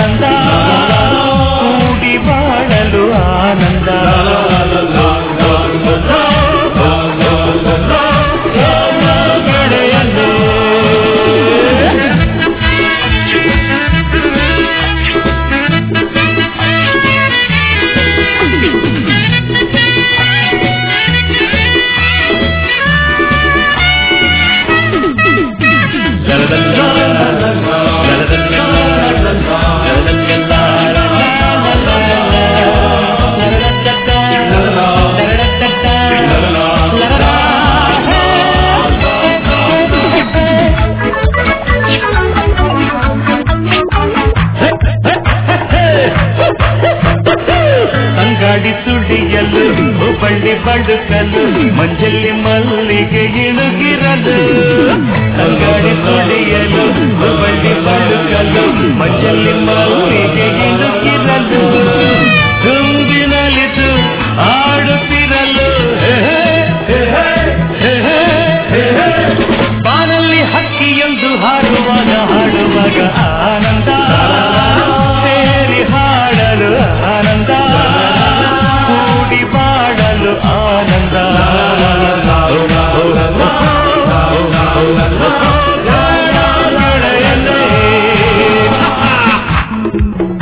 ಆನಂದ ಕೂಡಿ ಬಾಳಲು ಆನಂದ ಗೆಳೆಯನೇ ಅಂಗಾಡಿ ಸುಡಿಯಲು ಬಳ್ಳಿ ಬಡುಕಲು ಮಂಜಲ್ಲಿ ಮಲ್ಲಿಗೆ ಇಣುಗಿರಲು ಅಂಗಾಡಿ ಸುಡಿಯಲು ಬಳ್ಳಿ ಬಡುಕಲು ಮಂಜಲ್ಲಿ ಮಲ್ಲಿಗೆ ಇಣುಗಿರಲು ಗುಂಗಿನಲಿತು ಆಡುತ್ತಿರಲು ಹೇ, ಹೇ, ಹೇ, ಹೇ, ಹೇ, ಹೇ. ಬಾನಲ್ಲಿ ಹಕ್ಕಿಯೊಂದು ಹಾಡುವಾಗ ಹಾಡುವಾಗ ಆನಂದ ಸೇರಿ ಹಾಡಲು ಆನಂದ ಕೂಡಿ ಬಾಡಲು ಆನಂದ ಗೆಳೆಯನೇ.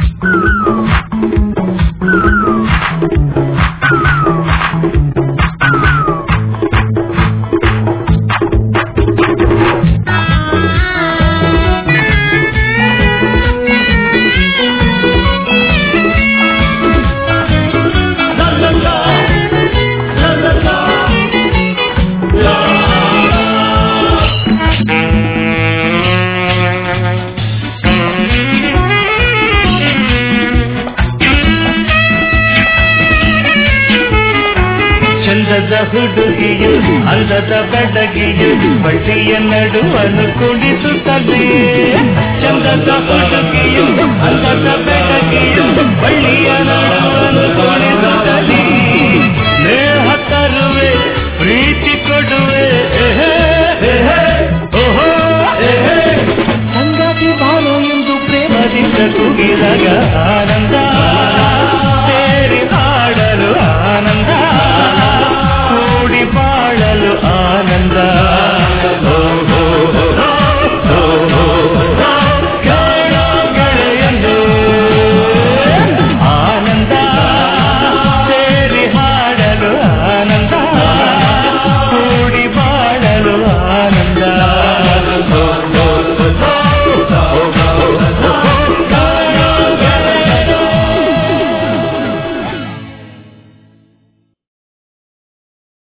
ಚಂದದ ಹುಡುಗಿಯು ಅಂದದ ಬೆಡಗಿಯು ಬಳ್ಳಿಯ ನಡುವನು ಕುಡಿಸುತ್ತದೆ ಚಂದದ ಹುಡುಗಿಯು ಅಂದದ